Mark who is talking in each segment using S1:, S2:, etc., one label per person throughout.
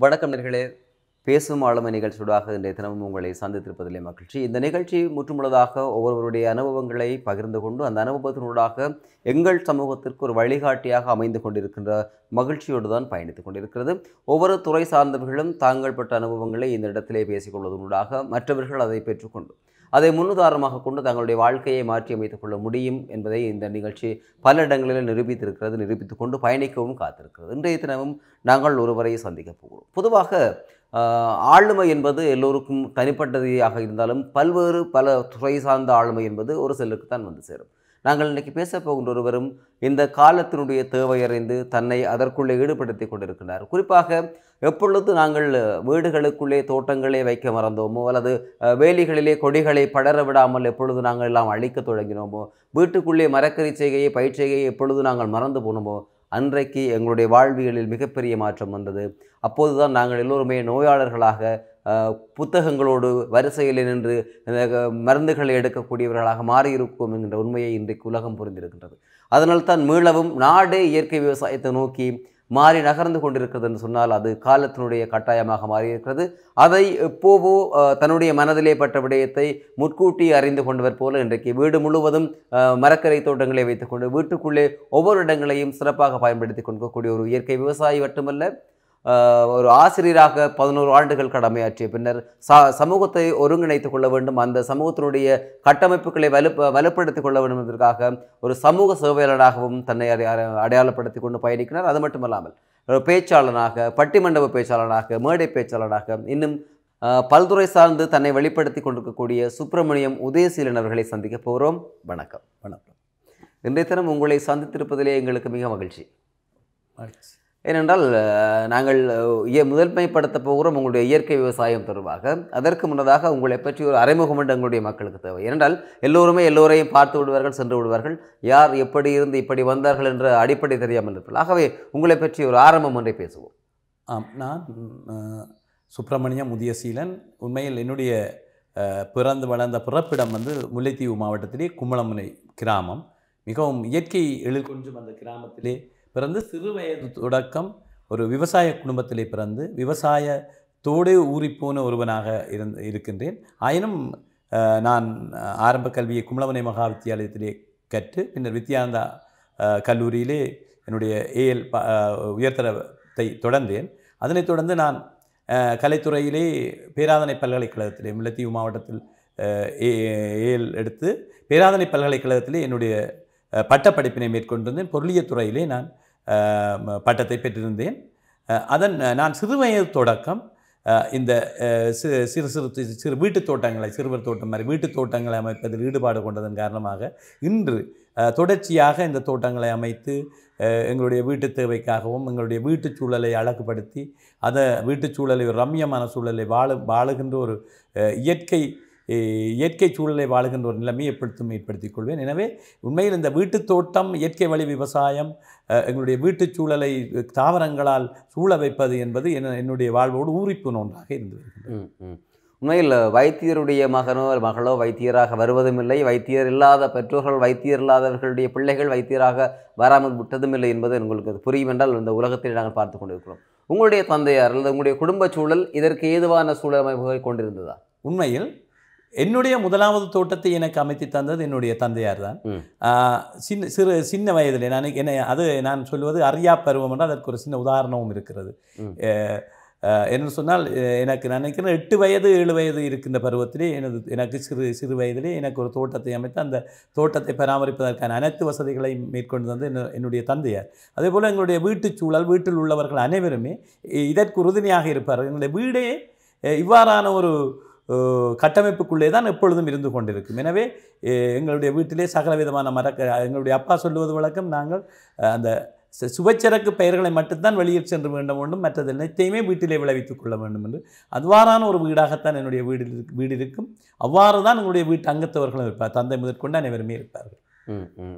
S1: வணக்கம் நேர்களே பேசும் ஆளுமை நிகழ்ச்சியூடாக இன்றைய தினமும் உங்களை சந்தித்திருப்பதிலே மகிழ்ச்சி இந்த நிகழ்ச்சி முற்றுமுழுதாக ஒவ்வொருவருடைய அனுபவங்களை பகிர்ந்து கொண்டு அந்த அனுபவத்தினூடாக எங்கள் சமூகத்திற்கு ஒரு வழிகாட்டியாக அமைந்து கொண்டிருக்கின்ற மகிழ்ச்சியோடு தான் பயணித்துக் கொண்டிருக்கிறது ஒவ்வொரு துறை சார்ந்தவர்களும் தாங்கள் பெற்ற அனுபவங்களை இந்த இடத்திலே பேசிக்கொள்வதனூடாக மற்றவர்கள் அதை பெற்றுக்கொண்டு அதை முன்னுதாரணமாக கொண்டு தங்களுடைய வாழ்க்கையை மாற்றி அமைத்துக் கொள்ள முடியும் என்பதை இந்த நிகழ்ச்சி பல இடங்களில் நிரூபித்திருக்கிறது நிரூபித்துக் கொண்டு பயணிக்கவும் காத்திருக்கிறது இன்றைய தினமும் நாங்கள் ஒருவரை சந்திக்க போகிறோம் பொதுவாக ஆஹ், ஆளுமை என்பது எல்லோருக்கும் தனிப்பட்டதாக இருந்தாலும் பல்வேறு பல துறை சார்ந்த ஆளுமை என்பது ஒரு சிலருக்கு தான் வந்து சேரும் நாங்கள் இன்றைக்கி பேச போகின்ற ஒருவரும் இந்த காலத்தினுடைய தேவை அறிந்து தன்னை அதற்குள்ளே ஈடுபடுத்தி கொண்டிருக்கிறார் குறிப்பாக எப்பொழுது நாங்கள் வீடுகளுக்குள்ளே தோட்டங்களை வைக்க மறந்தோமோ அல்லது அஹ், வேலிகளிலே கொடிகளை படர விடாமல் எப்பொழுது நாங்கள் எல்லாம் அழிக்க தொடங்கினோமோ வீட்டுக்குள்ளே மரக்கறி செய்கையை பயிற்சிகையை எப்பொழுது நாங்கள் மறந்து போனோமோ அன்றைக்கு எங்களுடைய வாழ்வியலில் மிகப்பெரிய மாற்றம் வந்தது அப்போதுதான் நாங்கள் எல்லோருமே நோயாளர்களாக அஹ், புத்தகங்களோடு வரிசையில் நின்று அஹ், மருந்துகளை எடுக்கக்கூடியவர்களாக மாறியிருக்கும் என்கின்ற உண்மையை இன்றைக்கு உலகம் புரிந்திருக்கின்றது அதனால் தான் மீளவும் நாடே இயற்கை விவசாயத்தை நோக்கி மாறி நகர்ந்து கொண்டிருக்கிறது என்று சொன்னால் அது காலத்தினுடைய கட்டாயமாக மாறியிருக்கிறது அதை எப்போவோ அஹ், தன்னுடைய மனதிலே பட்ட விடயத்தை முற்கூட்டி அறிந்து கொண்டவர் போல இன்றைக்கு வீடு முழுவதும் அஹ், மரக்கரை தோட்டங்களை வைத்துக்கொண்டு வீட்டுக்குள்ளே ஒவ்வொரு இடங்களையும் சிறப்பாக பயன்படுத்தி கொண்டிருக்கக்கூடிய ஒரு இயற்கை விவசாயி மட்டுமல்ல அஹ், ஒரு ஆசிரியராக பதினோரு ஆண்டுகள் கடமையாற்றிய பின்னர் ச சமூகத்தை ஒருங்கிணைத்துக் கொள்ள வேண்டும் அந்த சமூகத்தினுடைய கட்டமைப்புகளை வலு வலுப்படுத்திக் கொள்ள வேண்டும் என்பதற்காக ஒரு சமூக சேவையாளராகவும் தன்னை அடை- அடை- அடையாளப்படுத்தி கொண்டு பயணிக்கிறார் அது மட்டுமல்லாமல் ஒரு பேச்சாளனாக பட்டிமண்டப பேச்சாளனாக மேடை பேச்சாளனாக இன்னும் அஹ், பல்துறை சார்ந்து தன்னை வெளிப்படுத்தி கொண்டிருக்கக்கூடிய சுப்பிரமணியம் உதயசீலன் அவர்களை சந்திக்க போகிறோம் வணக்கம்
S2: வணக்கம்
S1: இன்றைய தினம் உங்களை சந்தித்திருப்பதிலே எங்களுக்கு மிக மகிழ்ச்சி
S2: மகிழ்ச்சி.
S1: ஏனென்றால் அஹ், நாங்கள் அஹ், இய- முதன்மைப்படுத்த போகிறோம் உங்களுடைய இயற்கை விவசாயம் தொடர்பாக அதற்கு முன்னதாக உங்களை பற்றி ஒரு அறிமுகம் என்று எங்களுடைய மக்களுக்கு தேவை ஏனென்றால் எல்லோருமே எல்லோரையும் பார்த்து விடுவார்கள் சென்று விடுவார்கள் யார் எப்படி இருந்து இப்படி வந்தார்கள் என்ற அடிப்படை தெரியாமல் இருப்பார்கள் ஆகவே உங்களை பற்றி ஒரு ஆரம்பம் ஒன்றை பேசுவோம்
S2: ஆம் நான் அஹ், சுப்பிரமணியம் முதியசீலன் உண்மையில் என்னுடைய அஹ், பிறந்து வளர்ந்த பிறப்பிடம் வந்து முல்லைத்தீவு மாவட்டத்திலே கும்பளமுனை கிராமம் மிகவும் இயற்கை எழில் கொஞ்சம் அந்த கிராமத்திலே பிறந்து சிறு வயது தொடக்கம் ஒரு விவசாய குடும்பத்திலே பிறந்து விவசாயத்தோடு ஊறிப்போன ஒருவனாக இருந்து இருக்கின்றேன் ஆயினும் அஹ், நான் அஹ், ஆரம்ப கல்வியை கும்பளமுனை மகா வித்தியாலயத்திலே கற்று பின்னர் வித்யானந்தா அஹ், கல்லூரியிலே என்னுடைய ஏஎல் ப அஹ், உயர்தரத்தை தொடர்ந்தேன் அதனைத் தொடர்ந்து நான் அஹ், கலைத்துறையிலே பேராதனை பல்கலைக்கழகத்திலே முல்லைத்தீவு மாவட்டத்தில் அஹ், ஏ- ஏஎல் எடுத்து பேராதனை பல்கலைக்கழகத்திலே என்னுடைய அஹ், பட்டப்படிப்பினை மேற்கொண்டிருந்தேன் பொருளியல் துறையிலே நான் அஹ், ம- பட்டத்தை பெற்றிருந்தேன் அஹ், அதன் அஹ், நான் சிறுவயது தொடக்கம் அஹ், இந்த அஹ், சி- சிறு சிறு சி- சிறு வீட்டுத் தோட்டங்களை சிறுவர் தோட்டம் மாதிரி வீட்டுத் தோட்டங்களை அமைப்பதில் ஈடுபாடு கொண்டதன் காரணமாக இன்று அஹ், தொடர்ச்சியாக இந்த தோட்டங்களை அமைத்து அஹ், எங்களுடைய வீட்டு தேவைக்காகவும் எங்களுடைய வீட்டுச் சூழலை அழகுபடுத்தி அதை வீட்டுச் சூழலை ஒரு ரம்மியமான சூழலை வாழ வாழுகின்ற ஒரு அஹ், இயற்கை அஹ், இயற்கை சூழலை வாழுகின்ற ஒரு நிலைமையை எப்பொழுதும் ஏற்படுத்திக் கொள்வேன் எனவே உண்மையில் இந்த வீட்டுத் தோட்டம் இயற்கை வழி விவசாயம் அஹ், எங்களுடைய வீட்டுச் சூழலை தாவரங்களால் சூழ வைப்பது என்பது என்ன- என்னுடைய வாழ்வோடு ஊறிப்போன ஒன்றாக இருந்து வருகின்றது
S1: ம், ம். உண்மையில் வைத்தியருடைய மகனோ மகளோ வைத்தியராக வருவதும் இல்லை வைத்தியர் இல்லாத பெற்றோர்கள் வைத்தியர் இல்லாதவர்களுடைய பிள்ளைகள் வைத்தியராக வராமல் விட்டதும் இல்லை என்பது உங்களுக்கு அது புரியும் என்றால் இந்த உலகத்தில் நாங்கள் பார்த்து கொண்டிருக்கிறோம் உங்களுடைய தந்தையார் அல்லது உங்களுடைய குடும்ப சூழல் இதற்கு ஏதுவான சூழலமைப்புகளை கொண்டிருந்ததா
S2: உண்மையில் என்னுடைய முதலாவது தோட்டத்தை எனக்கு அமைத்து தந்தது என்னுடைய தந்தையார் தான்
S1: ம்.
S2: ஆஹ் சின்ன சிறு சின்ன வயதிலே நான் என்ன அது நான் சொல்வது அறியா பருவம் என்றால் அதற்கு ஒரு சின்ன உதாரணமும் இருக்கிறது
S1: ம்.
S2: அஹ் அஹ் என்ன சொன்னால் அஹ் எனக்கு நான் நினைக்கிறேன் எட்டு வயது ஏழு வயது இருக்கின்ற பருவத்திலே எனது எனக்கு சிறு சிறு வயதிலே எனக்கு ஒரு தோட்டத்தை அமைத்து அந்த தோட்டத்தை பராமரிப்பதற்கான அனைத்து வசதிகளையும் மேற்கொண்டு தந்து என்ன- என்னுடைய தந்தையார் அதே போல் எங்களுடைய வீட்டுச் சூழல் வீட்டில் உள்ளவர்கள் அனைவருமே இ- இதற்கு உறுதுணையாக இருப்பார்கள் எங்களுடைய வீடே அஹ் இவ்வாறான ஒரு அஹ், கட்டமைப்புக்குள்ளே தான் எப்பொழுதும் இருந்து கொண்டிருக்கும் எனவே அஹ், எங்களுடைய வீட்டிலே சகல விதமான மரக்க எங்களுடைய அப்பா சொல்லுவது வழக்கம் நாங்கள் அஹ், அந்த சு- சுவைச்சரக்கு பயிர்களை மட்டும்தான் வெளியில் சென்று வேண்டும் வேண்டும் மற்றது அனைத்தையுமே வீட்டிலே விளைவித்துக் கொள்ள வேண்டும் என்று அவ்வாறான ஒரு வீடாகத்தான் என்னுடைய வீடு இருக்கு- வீடு இருக்கும் அவ்வாறு தான் எங்களுடைய வீட்டு அங்கத்தவர்களும் இருப்பார் தந்தை முதற்கொண்டு அனைவருமே இருப்பார்கள்
S1: ம், ம், ம்.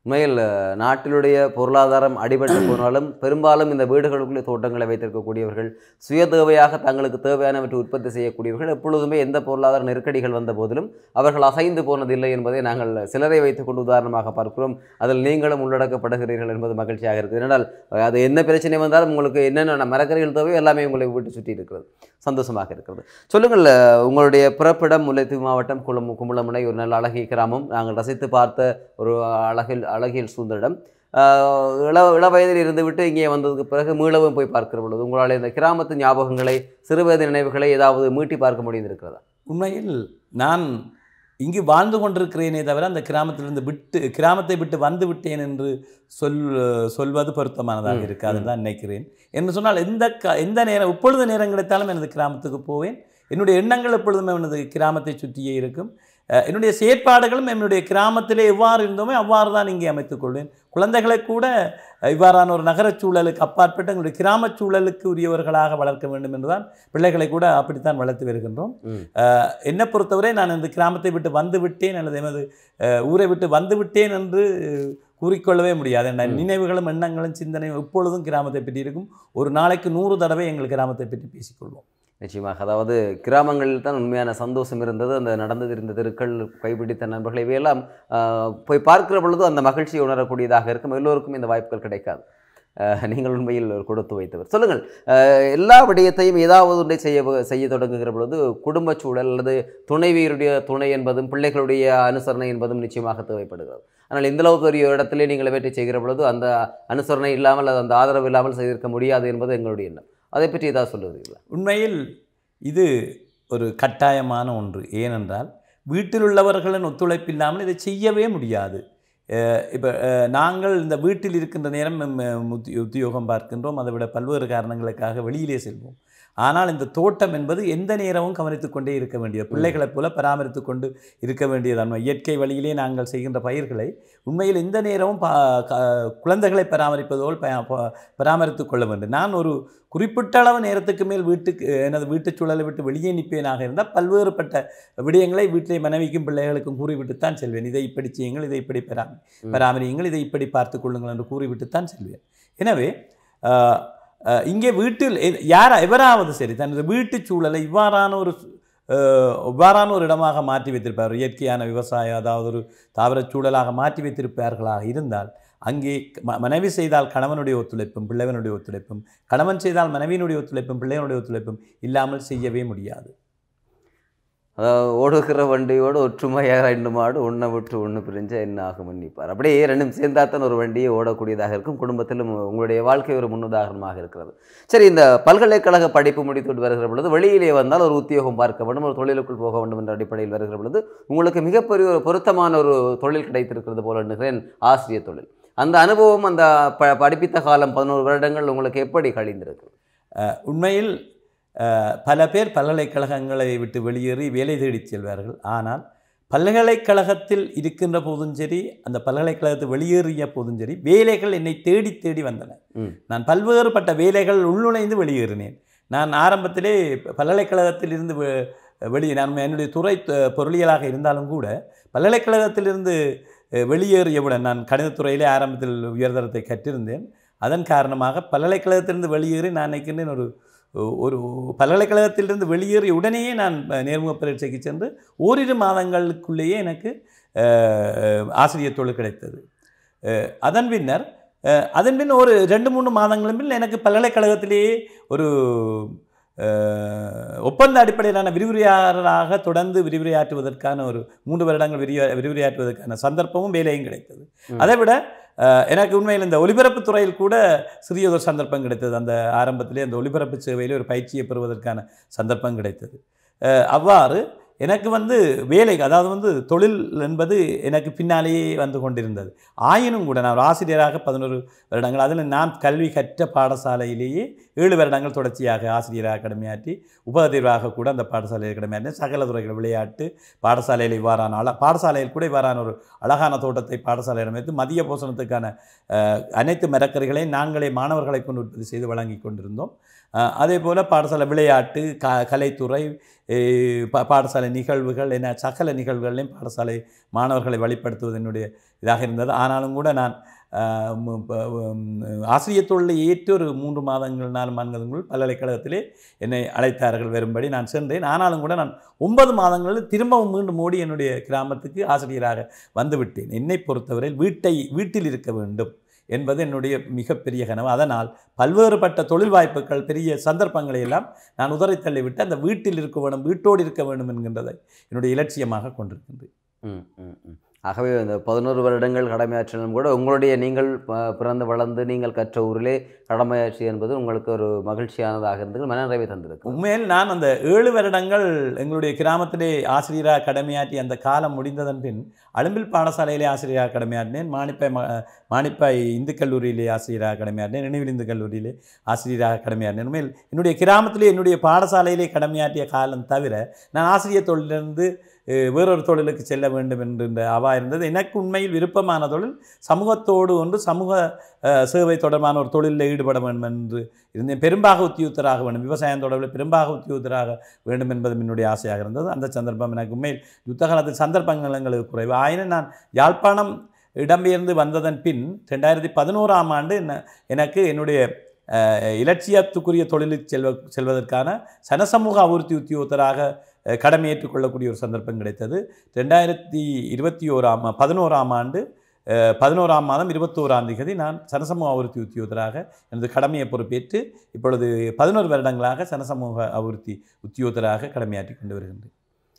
S1: உண்மையில் அஹ், நாட்டிலுடைய பொருளாதாரம் அடிபட்டு போனாலும் பெரும்பாலும் இந்த வீடுகளுக்குள்ளே தோட்டங்களை வைத்திருக்கக்கூடியவர்கள் சுய தேவையாக தங்களுக்கு தேவையானவற்றை உற்பத்தி செய்யக்கூடியவர்கள் எப்பொழுதுமே எந்த பொருளாதார நெருக்கடிகள் வந்த போதிலும் அவர்கள் அசைந்து போனதில்லை என்பதை நாங்கள் சிலரை வைத்துக்கொண்டு உதாரணமாக பார்க்கிறோம் அதில் நீங்களும் உள்ளடக்கப்படுகிறீர்கள் என்பது மகிழ்ச்சியாக இருக்குது ஏனென்றால் அது என்ன பிரச்சனை வந்தாலும் உங்களுக்கு என்னென்ன மரக்கறிகள் தேவையோ எல்லாமே உங்களை வீட்டு சுற்றி இருக்கிறது சந்தோஷமாக இருக்கிறது சொல்லுங்கள் அஹ், உங்களுடைய பிறப்பிடம் முல்லைத்தீவு மாவட்டம் குளம் கும்பலமுனை ஒரு நல்ல அழகிய கிராமம் நாங்கள் ரசித்து பார்த்த ஒரு அழகில் அழகியல் சூழ்ந்த இடம் ஆஹ், இள இள வயதில் இருந்துவிட்டு இங்கே வந்ததுக்கு பிறகு மீளவும் போய் பார்க்கிற பொழுது உங்களால் இந்த கிராமத்து ஞாபகங்களை சிறுவயது நினைவுகளை ஏதாவது மீட்டி பார்க்க முடிந்திருக்கிறதா
S2: உண்மையில் நான் இங்கு வாழ்ந்து கொண்டிருக்கிறேனே தவிர அந்த கிராமத்திலிருந்து விட்டு கிராமத்தை விட்டு வந்து விட்டேன் என்று சொல் சொல்வது பொருத்தமானதாக
S1: ம்,
S2: இருக்காது
S1: ம்.
S2: தான் நினைக்கிறேன் என்று சொன்னால் எந்த க எந்த நேரம் எப்பொழுது நேரம் கிடைத்தாலும் எனது கிராமத்துக்கு போவேன் என்னுடைய எண்ணங்கள் எப்பொழுதுமே எனது கிராமத்தை சுற்றியே இருக்கும் அஹ், என்னுடைய செயற்பாடுகளும் என்னுடைய கிராமத்திலே எவ்வாறு இருந்தோமோ அவ்வாறு தான் இங்கே அமைத்துக் கொள்வேன் குழந்தைகளை கூட அஹ், இவ்வாறான ஒரு நகரச் சூழலுக்கு அப்பாற்பட்டு எங்களுடைய கிராமச் சூழலுக்கு உரியவர்களாக வளர்க்க வேண்டும் என்றுதான் பிள்ளைகளை கூட அப்படித்தான் வளர்த்து வருகின்றோம்
S1: ம்.
S2: அஹ், என்னை பொறுத்தவரை நான் இந்த கிராமத்தை விட்டு வந்து விட்டேன் அல்லது எமது அஹ், ஊரை விட்டு வந்து விட்டேன் என்று கூறிக்கொள்ளவே முடியாது என்
S1: ம்.
S2: நினைவுகளும் எண்ணங்களும் சிந்தனையும் எப்பொழுதும் கிராமத்தை பற்றி இருக்கும் ஒரு நாளைக்கு நூறு தடவை எங்கள் கிராமத்தை பற்றி பேசிக்கொள்வோம்
S1: நிச்சயமாக அதாவது கிராமங்களில் தான் உண்மையான சந்தோஷம் இருந்தது அந்த நடந்தது இருந்த தெருக்கள் கைப்பிடித்த நண்பர்கள் இவையெல்லாம் ஆஹ், போய் பார்க்கிற பொழுது அந்த மகிழ்ச்சியை உணரக்கூடியதாக இருக்கும் எல்லோருக்கும் இந்த வாய்ப்புகள் கிடைக்காது ஆஹ், நீங்கள் உண்மையில் ஒரு கொடுத்து வைத்தவர் சொல்லுங்கள் ஆஹ், எல்லா விடயத்தையும் ஏதாவது ஒன்றை செய்ய செய்ய தொடங்குகிற பொழுது குடும்பச் சூழல் அல்லது துணைவியருடைய துணை என்பதும் பிள்ளைகளுடைய அனுசரணை என்பதும் நிச்சயமாக தேவைப்படுகிறது ஆனால் இந்த அளவு பெரிய இடத்திலே நீங்கள் வெற்றி செய்கிற பொழுது அந்த அனுசரணை இல்லாமல் அது அந்த ஆதரவு இல்லாமல் செய்திருக்க முடியாது என்பது எங்களுடைய எண்ணம் அதை பற்றி ஏதாவது சொல்லுவீங்களா
S2: உண்மையில் இது ஒரு கட்டாயமான ஒன்று ஏனென்றால் வீட்டில் உள்ளவர்களின் ஒத்துழைப்பு இல்லாமல் இதை செய்யவே முடியாது இப்போ நாங்கள் இந்த வீட்டில் இருக்கின்ற நேரம் ம், ம், உத்தி- உத்தியோகம் பார்க்கின்றோம் அதை விட பல்வேறு காரணங்களுக்காக வெளியிலே செல்வோம் ஆனால் இந்த தோட்டம் என்பது எந்த நேரமும் கவனித்துக் கொண்டே இருக்க வேண்டியது பிள்ளைகளைப் போல பராமரித்து கொண்டு இருக்க வேண்டியது இயற்கை வழியிலே நாங்கள் செய்கின்ற பயிர்களை உண்மையில் எந்த நேரமும் பா க- குழந்தைகளை பராமரிப்பதோல் ப ப- பராமரித்துக் கொள்ள வேண்டும் நான் ஒரு குறிப்பிட்ட அளவு நேரத்துக்கு மேல் வீட்டுக்கு எனது வீட்டுச் சூழலை விட்டு வெளியே நிற்பேனாக இருந்தால் பல்வேறுபட்ட விடயங்களை வீட்டிலே மனைவிக்கும் பிள்ளைகளுக்கும் கூறிவிட்டுத்தான் செல்வேன் இதை இப்படி செய்யுங்கள் இதை இப்படி பராமரி
S1: ம்.
S2: பராமரியுங்கள் இதை இப்படி பார்த்துக் கொள்ளுங்கள் என்று கூறிவிட்டுத்தான் செல்வேன் எனவே ஆஹ், ஆஹ், இங்கே வீட்டில் எ- யார் எவராவது சரி தனது வீட்டுச் சூழலை இவ்வாறான ஒரு சு- ஆஹ், இவ்வாறான ஒரு இடமாக மாற்றி வைத்திருப்பார் இயற்கையான விவசாயம் அதாவது ஒரு தாவரச் சூழலாக மாற்றி வைத்திருப்பார்களாக இருந்தால் அங்கே ம- மனைவி செய்தால் கணவனுடைய ஒத்துழைப்பும் பிள்ளைவனுடைய ஒத்துழைப்பும் கணவன் செய்தால் மனைவியினுடைய ஒத்துழைப்பும் பிள்ளைவனுடைய ஒத்துழைப்பும் இல்லாமல் செய்யவே முடியாது
S1: அதாவது ஓடுகிற வண்டியோடு ஒற்றுமையாக ரெண்டு மாடு ஒன்றை விட்டு ஒன்று பிரிஞ்சா என்ன ஆகும் நிற்பார் அப்படியே ரெண்டும் சேர்ந்தாத்தான் ஒரு வண்டியை ஓடக்கூடியதாக இருக்கும் குடும்பத்திலும் உங்களுடைய வாழ்க்கை ஒரு முன்னுதாரணமாக இருக்கிறது சரி இந்த பல்கலைக்கழக படிப்பு முடித்துவிட்டு வருகிற பொழுது வெளியிலே வந்தால் ஒரு உத்தியோகம் பார்க்க வேண்டும் ஒரு தொழிலுக்குள் போக வேண்டும் என்ற அடிப்படையில் வருகிற பொழுது உங்களுக்கு மிகப்பெரிய ஒரு பொருத்தமான ஒரு தொழில் கிடைத்திருக்கிறது போல எண்ணுகிறேன் ஆசிரியர் தொழில் அந்த அனுபவம் அந்த ப படிப்பித்த காலம் பதினோரு வருடங்கள் உங்களுக்கு எப்படி கழிந்திருக்கு
S2: அஹ், உண்மையில் அஹ், பல பேர் பல்கலைக்கழகங்களை விட்டு வெளியேறி வேலை தேடிச் செல்வார்கள் ஆனால் பல்கலைக்கழகத்தில் இருக்கின்ற போதும் சரி அந்த பல்கலைக்கழகத்தை வெளியேறிய போதும் சரி வேலைகள் என்னை தேடி தேடி வந்தன
S1: ம்.
S2: நான் பல்வேறுபட்ட வேலைகள் உள்நுழைந்து வெளியேறினேன் நான் ஆரம்பத்திலே பல்கலைக்கழகத்தில் இருந்து வெ- வெளியே நான் என்னுடைய துறை த- பொருளியலாக இருந்தாலும் கூட பல்கலைக்கழகத்திலிருந்து அஹ், வெளியேறியவுடன் நான் கணிதத்துறையிலே ஆரம்பத்தில் உயர்தரத்தை கற்றிருந்தேன் அதன் காரணமாக பல்கலைக்கழகத்திலிருந்து வெளியேறி நான் நினைக்கின்றேன் ஒரு ஒரு பல்கலைக்கழகத்திலிருந்து வெளியேறிய உடனேயே நான் நேர்முக பரீட்சைக்கு சென்று ஓரிரு மாதங்களுக்குள்ளேயே எனக்கு அஹ், ஆசிரியர் தொழில் கிடைத்தது அஹ், அதன் பின்னர் அஹ், அதன் பின் ஒரு ரெண்டு மூணு மாதங்களும் பின் எனக்கு பல்கலைக்கழகத்திலேயே ஒரு அஹ், ஒப்பந்த அடிப்படையிலான விரிவுரையாளராக தொடர்ந்து விரிவுரையாற்றுவதற்கான ஒரு மூன்று வருடங்கள் விரிவ விரிவுரையாற்றுவதற்கான சந்தர்ப்பமும் வேலையும் கிடைத்தது
S1: ம்.
S2: அதை விட அஹ், எனக்கு உண்மையில் இந்த ஒலிபரப்பு துறையில் கூட சிறியதொரு சந்தர்ப்பம் கிடைத்தது அந்த ஆரம்பத்திலே அந்த ஒலிபரப்பு சேவையில் ஒரு பயிற்சியை பெறுவதற்கான சந்தர்ப்பம் கிடைத்தது அஹ், அவ்வாறு எனக்கு வந்து வேலை அதாவது வந்து தொழில் என்பது எனக்கு பின்னாலேயே வந்து கொண்டிருந்தது ஆயினும் கூட நான் ஒரு ஆசிரியராக பதினோரு வருடங்கள் அதில் நான் கல்வி கற்ற பாடசாலையிலேயே ஏழு வருடங்கள் தொடர்ச்சியாக ஆசிரியராக கடமையாற்றி உபதேர்வாக கூட அந்த பாடசாலையில் கடமையாற்றி சகல துறைகள் விளையாட்டு பாடசாலையில் இவ்வாறான அழ பாடசாலையில் கூட இவ்வாறான ஒரு அழகான தோட்டத்தை பாடசாலையில் அமைத்து மதிய போஷணத்துக்கான அஹ், அனைத்து மரக்கறிகளையும் நாங்களே மாணவர்களை கொண்டு உற்பத்தி செய்து வழங்கி கொண்டிருந்தோம் அஹ், அதே போல் பாடசாலை விளையாட்டு க கலைத்துறை eh, பா பாடசாலை நிகழ்வுகள் என சகல நிகழ்வுகளையும் பாடசாலை மாணவர்களை வழிப்படுத்துவது என்னுடைய இதாக இருந்தது ஆனாலும் கூட நான் ஆஹ், ம- ப- உம், ஆசிரியர் தொழிலை ஏற்று ஒரு மூன்று மாதங்கள் நாலு மாதங்களுக்குள் பல்கலைக்கழகத்திலே என்னை அழைத்தார்கள் வரும்படி நான் சென்றேன் ஆனாலும் கூட நான் ஒன்பது மாதங்களில் திரும்பவும் மீண்டும் ஓடி என்னுடைய கிராமத்துக்கு ஆசிரியராக வந்துவிட்டேன் என்னை பொறுத்தவரையில் வீட்டை வீட்டில் இருக்க வேண்டும் என்பது என்னுடைய மிகப்பெரிய கனவு அதனால் பல்வேறுபட்ட தொழில் வாய்ப்புகள் பெரிய சந்தர்ப்பங்களை எல்லாம் நான் உதறி தள்ளிவிட்டு அந்த வீட்டில் இருக்க வேண்டும் வீட்டோடு இருக்க வேண்டும் என்கின்றதை என்னுடைய இலட்சியமாக கொண்டிருக்கின்றேன்
S1: ம், ம், ம். ஆகவே இந்த பதினோரு வருடங்கள் கடமையாற்றினாலும் கூட உங்களுடைய நீங்கள் ப- பிறந்து வளர்ந்து நீங்கள் கற்ற ஊரிலே கடமையாற்றி என்பது உங்களுக்கு ஒரு மகிழ்ச்சியானதாக இருந்து மனநிறைவை தந்திருக்கு
S2: உண்மையில் நான் அந்த ஏழு வருடங்கள் எங்களுடைய கிராமத்திலே ஆசிரியராக கடமையாற்றி அந்த காலம் முடிந்ததன் பின் அலும்பில் பாடசாலையிலே ஆசிரியராக கடமையாற்றினேன் மானிப்பாய் ம மானிப்பாய் இந்து கல்லூரியிலே ஆசிரியராக கடமையாற்றினேன் நினைவில் இந்து கல்லூரியிலே ஆசிரியராக கடமையாற்றினேன் உண்மையில் என்னுடைய கிராமத்திலே என்னுடைய பாடசாலையிலே கடமையாற்றிய காலம் தவிர நான் ஆசிரியர் தொழிலிருந்து அஹ், வேறொரு தொழிலுக்கு செல்ல வேண்டும் என்கின்ற அவா இருந்தது எனக்கு உண்மையில் விருப்பமான தொழில் சமூகத்தோடு ஒன்று சமூக அஹ், சேவை தொடர்பான ஒரு தொழிலில் ஈடுபட வேண்டும் என்று இருந்தேன் பெரும்பாக உத்தியோகத்தராக வேண்டும் விவசாயம் தொடர்பில் பெரும்பாக உத்தியோகத்தராக வேண்டும் என்பது என்னுடைய ஆசையாக இருந்தது அந்த சந்தர்ப்பம் எனக்கு உண்மையில் யுத்த காலத்தில் சந்தர்ப்பங்கள் எங்களுக்கு குறைவு ஆயினும் நான் யாழ்ப்பாணம் இடம்பெயர்ந்து வந்ததன் பின் ரெண்டாயிரத்தி பதினோராம் ஆண்டு என்ன- எனக்கு என்னுடைய அஹ், இலட்சியத்துக்குரிய தொழிலுக்கு செல்வ செல்வதற்கான சனசமூக அபிவிருத்தி உத்தியோகத்தராக அஹ், கடமையேற்றுக் கொள்ளக்கூடிய ஒரு சந்தர்ப்பம் கிடைத்தது ரெண்டாயிரத்தி இருபத்தி ஓராம் பதினோராம் ஆண்டு அஹ், பதினோராம் மாதம் இருபத்தோராம் தேதி நான் சனசமூக அபிவிருத்தி உத்தியோகத்தராக எனது கடமையை பொறுப்பேற்று இப்பொழுது பதினோரு வருடங்களாக சனசமூக அபிவிருத்தி உத்தியோகத்தராக கடமையாற்றி கொண்டு வருகின்றேன்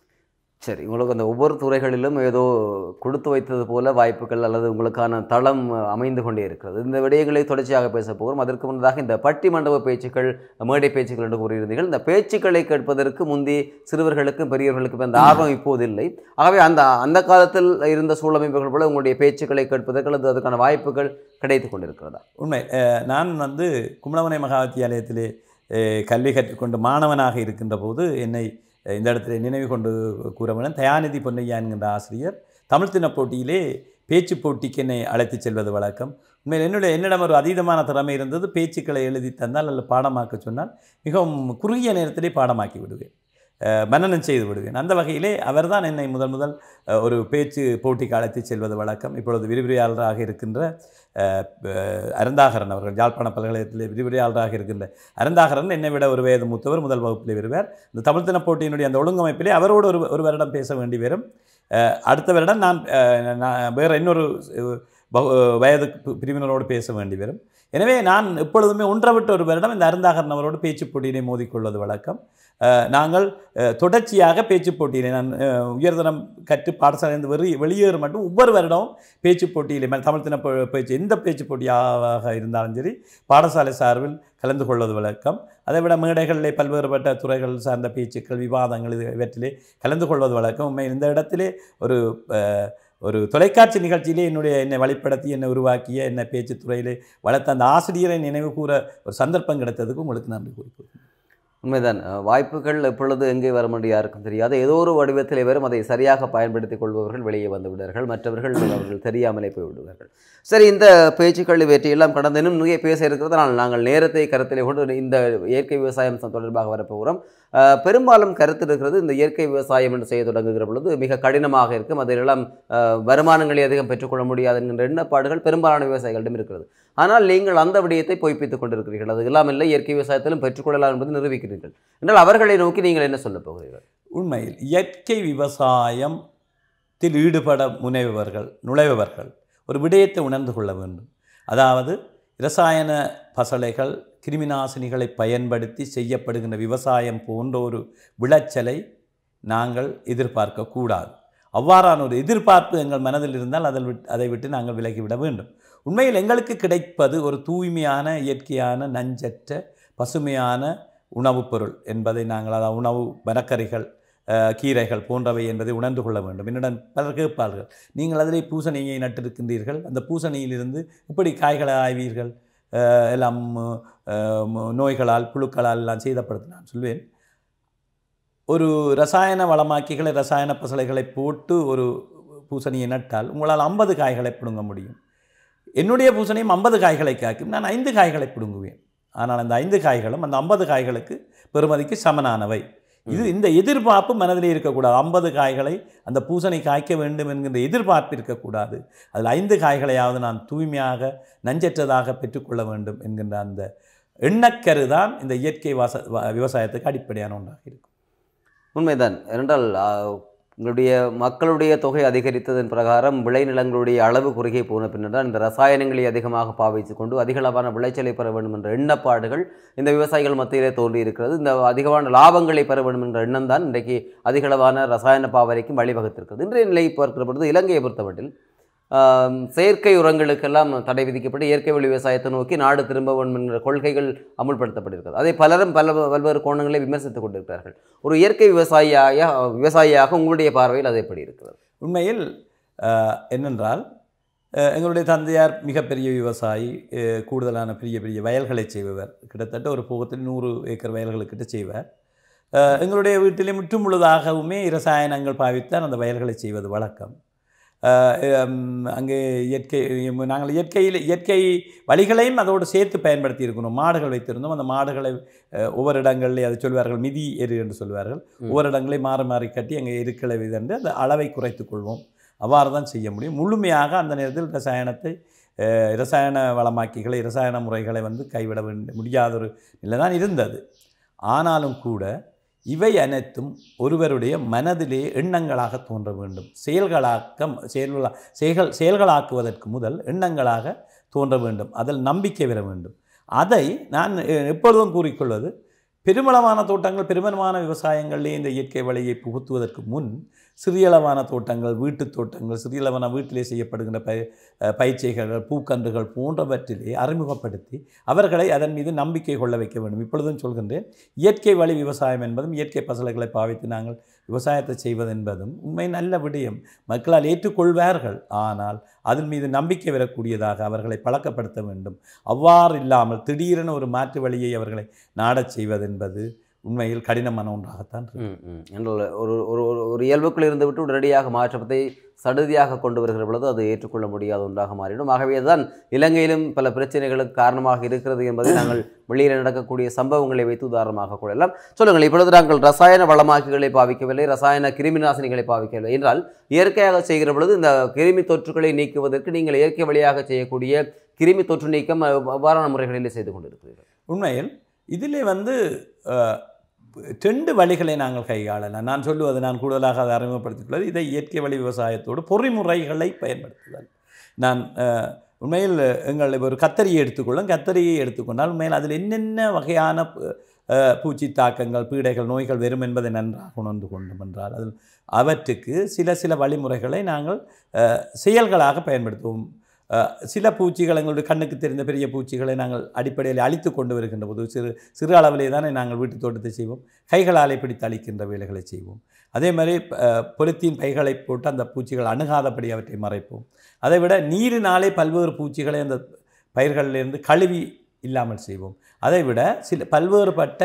S1: சரி உங்களுக்கு அந்த ஒவ்வொரு துறைகளிலும் ஏதோ கொடுத்து வைத்தது போல வாய்ப்புகள் அல்லது உங்களுக்கான தளம் அமைந்து கொண்டே இருக்கிறது இந்த விடயங்களை தொடர்ச்சியாக பேச போகிறோம் அதற்கு முன்னதாக இந்த பட்டி மண்டப பேச்சுக்கள் மேடை பேச்சுக்கள் என்று கூறியிருந்தீர்கள் இந்த பேச்சுக்களை கேட்பதற்கு முந்தி சிறுவர்களுக்கும் பெரியவர்களுக்கும் அந்த ஆர்வம் இப்போது இல்லை ஆகவே அந்த அந்த காலத்தில் இருந்த சூழமைப்புகள் போல உங்களுடைய பேச்சுக்களை கேட்பதற்கு அல்லது அதுக்கான வாய்ப்புகள் கிடைத்து கொண்டிருக்கிறதா
S2: உண்மை அஹ், நான் வந்து கும்பலவனை மகா வித்தியாலயத்திலே அஹ், கல்வி கற்றுக்கொண்டு மாணவனாக இருக்கின்ற போது என்னை அஹ், இந்த இடத்துல நினைவு கொண்டு கூற வேண்டும் தயாநிதி பொன்னையா என்கின்ற ஆசிரியர் தமிழ் தின போட்டியிலே பேச்சு போட்டிக்கு என்னை அழைத்துச் செல்வது வழக்கம் உண்மையில் என்னுடைய என்னிடம் ஒரு அதீதமான திறமை இருந்தது பேச்சுக்களை எழுதி தந்தால் அல்லது பாடமாக்க சொன்னால் மிகவும் குறுகிய நேரத்திலே பாடமாக்கி விடுவேன் அஹ், மனனம் செய்து விடுவேன் அந்த வகையிலே அவர்தான் என்னை முதல் முதல் அஹ், ஒரு பேச்சு போட்டிக்கு அழைத்துச் செல்வது வழக்கம் இப்பொழுது விரிவுரையாளராக இருக்கின்ற அஹ், அஹ், அருந்தாகரன் அவர்கள் யாழ்ப்பாண பல்கலைக்கழகத்தில் விரிவுரையாளராக இருக்கின்ற அருந்தாகரன் என்னை விட ஒரு வயது மூத்தவர் முதல் வகுப்பிலே வருவார் இந்த தமிழ் தின போட்டியினுடைய அந்த ஒழுங்கமைப்பிலே அவரோடு ஒரு ஒரு வருடம் பேச வேண்டி வரும் அஹ், அடுத்த வருடம் நான் அஹ், நான் வேறு இன்னொரு அஹ், பகு- வயது பி- பிரிவினரோடு பேச வேண்டி வரும் எனவே நான் எப்பொழுதுமே ஒன்றை விட்டு ஒரு வருடம் இந்த அருந்தாகரன் அவரோடு பேச்சு போட்டியிலே மோதிக்கொள்வது வழக்கம் அஹ், நாங்கள் அஹ், தொடர்ச்சியாக பேச்சு போட்டியிலே நான் அஹ், உயர்தரம் கற்று பாடசாலையிலிருந்து வெளி வெளியேற மட்டும் ஒவ்வொரு வருடமும் பேச்சு போட்டியிலே மே- தமிழ் தின பே- பேச்சு எந்த பேச்சு போட்டியாக இருந்தாலும் சரி பாடசாலை சார்பில் கலந்து கொள்வது வழக்கம் அதை விட மேடைகளிலே பல்வேறுபட்ட துறைகள் சார்ந்த பேச்சுக்கள் விவாதங்கள் இது இவற்றிலே கலந்து கொள்வது வழக்கம் உண்மையில் இந்த இடத்திலே ஒரு அஹ், ஒரு தொலைக்காட்சி நிகழ்ச்சியிலே என்னுடைய என்னை வழிப்படுத்தி என்னை உருவாக்கிய என்னை பேச்சுத் துறையிலே வளர்த்த அந்த ஆசிரியரை நினைவு கூற ஒரு சந்தர்ப்பம் கிடைத்ததுக்கு உங்களுக்கு நன்றி கூறிக்கொள்கிறேன்
S1: உண்மைதான் அஹ், வாய்ப்புகள் எப்பொழுது எங்கே வரும் என்று யாருக்கும் தெரியாது ஏதோ ஒரு வடிவத்திலே வரும் அதை சரியாக பயன்படுத்திக் கொள்பவர்கள் வெளியே வந்து விடுவார்கள் மற்றவர்கள் அவர்கள் தெரியாமலே போய் விடுவார்கள் சரி இந்த பேச்சுக்கள் இவற்றையெல்லாம் கடந்து இன்னும் நிறைய பேச இருக்கிறது ஆனால் நாங்கள் நேரத்தை கருத்திலே கொண்டு இந்த இயற்கை விவசாயம் தொடர்பாக வரப்போகிறோம் அஹ், பெரும்பாலும் கருத்து இருக்கிறது இந்த இயற்கை விவசாயம் என்று செய்ய தொடங்குகிற பொழுது மிக கடினமாக இருக்கும் அதிலெல்லாம் அஹ், வருமானங்களை அதிகம் பெற்றுக்கொள்ள முடியாது என்கின்ற எண்ணப்பாடுகள் பெரும்பாலான விவசாயிகளிடம் இருக்கிறது ஆனால் நீங்கள் அந்த விடயத்தை பொய்ப்பித்துக் கொண்டிருக்கிறீர்கள் அது எல்லாம் இல்லை இயற்கை விவசாயத்திலும் பெற்றுக்கொள்ளலாம் என்பது நிரூபிக்கிறீர்கள் என்றால் அவர்களை நோக்கி நீங்கள் என்ன சொல்லப் போகிறீர்கள்
S2: உண்மையில் இயற்கை விவசாயத்தில் ஈடுபட முனைபவர்கள் நுழைபவர்கள் ஒரு விடயத்தை உணர்ந்து கொள்ள வேண்டும் அதாவது இரசாயன பசலைகள் கிருமிநாசினிகளை பயன்படுத்தி செய்யப்படுகின்ற விவசாயம் போன்ற ஒரு விளைச்சலை நாங்கள் எதிர்பார்க்கக்கூடாது அவ்வாறான ஒரு எதிர்பார்ப்பு எங்கள் மனதில் இருந்தால் அதில் விட் அதை விட்டு நாங்கள் விலகிவிட வேண்டும் உண்மையில் எங்களுக்கு கிடைப்பது ஒரு தூய்மையான இயற்கையான நஞ்சற்ற பசுமையான உணவுப் பொருள் என்பதை நாங்கள் அதாவது உணவு மரக்கறிகள் அஹ், கீரைகள் போன்றவை என்பதை உணர்ந்து கொள்ள வேண்டும் என்னிடம் பலர் கேட்பார்கள் நீங்கள் அதிலே பூசணியை நட்டிருக்கின்றீர்கள் அந்த பூசணியிலிருந்து இப்படி காய்களை ஆய்வீர்கள் அஹ், எல்லாம் அஹ், ம- நோய்களால் புழுக்களால் எல்லாம் செய்தப்படுத்து நான் சொல்வேன் ஒரு ரசாயன வளமாக்கிகளை ரசாயன பசலைகளை போட்டு ஒரு பூசணியை நட்டால் உங்களால் ஐம்பது காய்களை பிடுங்க முடியும் என்னுடைய பூசணியும் ஐம்பது காய்களை காய்க்கும் நான் ஐந்து காய்களை பிடுங்குவேன் ஆனால் அந்த ஐந்து காய்களும் அந்த ஐம்பது காய்களுக்கு பெறுமதிக்கு சமனானவை இது இந்த எதிர்பார்ப்பு மனதிலே இருக்கக்கூடாது ஐம்பது காய்களை அந்த பூசணி காய்க்க வேண்டும் என்கின்ற எதிர்பார்ப்பு இருக்கக்கூடாது அதில் ஐந்து காய்களையாவது நான் தூய்மையாக நஞ்சற்றதாக பெற்றுக்கொள்ள வேண்டும் என்கின்ற அந்த எண்ணக்கரு தான் இந்த இயற்கை வாச வ- விவசாயத்துக்கு அடிப்படையான ஒன்றாக இருக்கும்
S1: உண்மைதான் ஏனென்றால் ஆ, உங்களுடைய மக்களுடைய தொகை அதிகரித்ததன் பிரகாரம் விளைநிலங்களுடைய அளவு குறுகி போன பின்னர் தான் இந்த ரசாயனங்களை அதிகமாக பாவித்துக் கொண்டு அதிகளவான விளைச்சலை பெற வேண்டும் என்ற எண்ணப்பாடுகள் இந்த விவசாயிகள் மத்தியிலே தோன்றி இருக்கிறது இந்த அதிகமான லாபங்களை பெற வேண்டும் என்ற எண்ணம் தான் இன்றைக்கு அதிகளவான ரசாயன பாவனைக்கும் வழிவகுத்திருக்கிறது இன்றைய நிலையை பார்க்கிற பொழுது இலங்கையை பொறுத்தமட்டில் ஆம், செயற்கை உரங்களுக்கெல்லாம் தடை விதிக்கப்பட்டு இயற்கை வழி விவசாயத்தை நோக்கி நாடு திரும்ப வேண்டும் என்ற கொள்கைகள் அமுல்படுத்தப்பட்டிருக்கிறது அதை பலரும் பல பல்வேறு கோணங்களை விமர்சித்துக் கொண்டிருக்கிறார்கள் ஒரு இயற்கை விவசாயியாக விவசாயியாக உங்களுடைய பார்வையில் அது எப்படி இருக்கிறது
S2: உண்மையில் அஹ், என்னென்றால் அஹ், எங்களுடைய தந்தையார் மிகப்பெரிய விவசாயி அஹ், கூடுதலான பெரிய பெரிய வயல்களை செய்பவர் கிட்டத்தட்ட ஒரு போகத்தில் நூறு ஏக்கர் வயல்களுக்கிட்ட செய்வார் அஹ், எங்களுடைய வீட்டிலே முற்றும் முழுதாகவுமே இரசாயனங்கள் பாவித்தான் அந்த வயல்களை செய்வது வழக்கம் அஹ், ஹம், அங்கே இயற்கை நாங்கள் இயற்கையில் இயற்கை வழிகளையும் அதோடு சேர்த்து பயன்படுத்தி இருக்கணும் மாடுகள் வைத்திருந்தோம் அந்த மாடுகளை அஹ், ஒவ்வொரு இடங்களில் அதை சொல்வார்கள் மிதி எரு என்று சொல்வார்கள்
S1: ம்.
S2: ஒவ்வொரு இடங்களையும் மாறி மாறி கட்டி அங்கே எருக்களை விதண்டு அந்த அளவை குறைத்துக் கொள்வோம் அவ்வாறு தான் செய்ய முடியும் முழுமையாக அந்த நேரத்தில் ரசாயனத்தை அஹ், இரசாயன வளமாக்கிகளை இரசாயன முறைகளை வந்து கைவிட வேண்டிய முடியாத ஒரு நிலை தான் இருந்தது ஆனாலும் கூட இவை அனைத்தும் ஒருவருடைய மனதிலே எண்ணங்களாக தோன்ற வேண்டும் செயல்களாக்க செயல்களா செயல்கள் செயல்களாக்குவதற்கு முதல் எண்ணங்களாக தோன்ற வேண்டும் அதில் நம்பிக்கை பெற வேண்டும் அதை நான் அஹ், எப்பொழுதும் கூறிக்கொள்வது பெருமளவான தோட்டங்கள் பெருமளவான விவசாயங்களிலே இந்த இயற்கை வழியை புகுத்துவதற்கு முன் சிறியளவான தோட்டங்கள் வீட்டுத் தோட்டங்கள் சிறியளவான வீட்டிலே செய்யப்படுகின்ற பய அஹ், பயிற்சிகள் பூக்கன்றுகள் போன்றவற்றிலே அறிமுகப்படுத்தி அவர்களை அதன் மீது நம்பிக்கை கொள்ள வைக்க வேண்டும் இப்பொழுதும் சொல்கின்றேன் இயற்கை வழி விவசாயம் என்பதும் இயற்கை பசலைகளை பாவித்து நாங்கள் விவசாயத்தை செய்வது என்பதும் உண்மை நல்ல விடயம் மக்களால் ஏற்றுக்கொள்வார்கள் ஆனால் அதன் மீது நம்பிக்கை வரக்கூடியதாக அவர்களை பழக்கப்படுத்த வேண்டும் அவ்வாறு இல்லாமல் திடீரென ஒரு மாற்று வழியை அவர்களை நாடச் செய்வது என்பது உண்மையில் கடினமான ஒன்றாகத்தான் இருக்கும்.
S1: ம், ம். என்றால் ஒரு ஒரு ஒரு ஒரு இயல்புக்குள் இருந்துவிட்டு உடனடியாக மாற்றத்தை சடுதியாக கொண்டு வருகிற பொழுது அது ஏற்றுக்கொள்ள முடியாத ஒன்றாக மாறிடும் ஆகவே தான் இலங்கையிலும் பல பிரச்சனைகளுக்கு காரணமாக இருக்கிறது என்பதை நாங்கள் வெளியில் நடக்கக்கூடிய சம்பவங்களை வைத்து உதாரணமாக கொள்ளலாம் சொல்லுங்கள் இப்பொழுது நாங்கள் ரசாயன வளமாக்கிகளை பாவிக்கவில்லை ரசாயன கிருமி நாசினிகளை பாவிக்கவில்லை என்றால் இயற்கையாக செய்கிற பொழுது இந்த கிருமி தொற்றுகளை நீக்குவதற்கு நீங்கள் இயற்கை வழியாக செய்யக்கூடிய கிருமி தொற்று நீக்கம் அவ்- அவ்வாறான முறைகளிலே செய்து கொண்டிருக்கிறீர்கள்
S2: உண்மையில் இதிலே வந்து அஹ், ரெண்டு வழிகளை நாங்கள் கையாளலாம் நான் சொல்லுவது நான் கூடுதலாக அதை அறிமுகப்படுத்தியுள்ளது இதை இயற்கை வழி விவசாயத்தோடு பொறிமுறைகளை பயன்படுத்துதல் நான் அஹ், உண்மையில் எங்கள் இப்ப ஒரு கத்தரியை எடுத்துக்கொள்ளும் கத்தரியை எடுத்துக்கொண்டால் உண்மையில் அதில் என்னென்ன வகையான பு- அஹ், பூச்சி தாக்கங்கள் பீடைகள் நோய்கள் வரும் என்பதை நன்றாக உணர்ந்து கொண்டோம் என்றால் அதில் அவற்றுக்கு சில சில வழிமுறைகளை நாங்கள் அஹ், செயல்களாக பயன்படுத்துவோம் அஹ், சில பூச்சிகள் எங்களுடைய கண்ணுக்கு தெரிந்த பெரிய பூச்சிகளை நாங்கள் அடிப்படையில் அழித்து கொண்டு வருகின்ற போது சிறு சிறு அளவிலே தானே நாங்கள் வீட்டு தோட்டத்தை செய்வோம் கைகளாலே பிடித்து அழிக்கின்ற வேலைகளை செய்வோம் அதே மாதிரி அஹ், பொலித்தீன் பைகளை போட்டு அந்த பூச்சிகள் அணுகாதபடி அவற்றை மறைப்போம் அதை விட நீரினாலே பல்வேறு பூச்சிகளை அந்த பயிர்களிலிருந்து கழுவி இல்லாமல் செய்வோம் அதை விட சில பல்வேறுபட்ட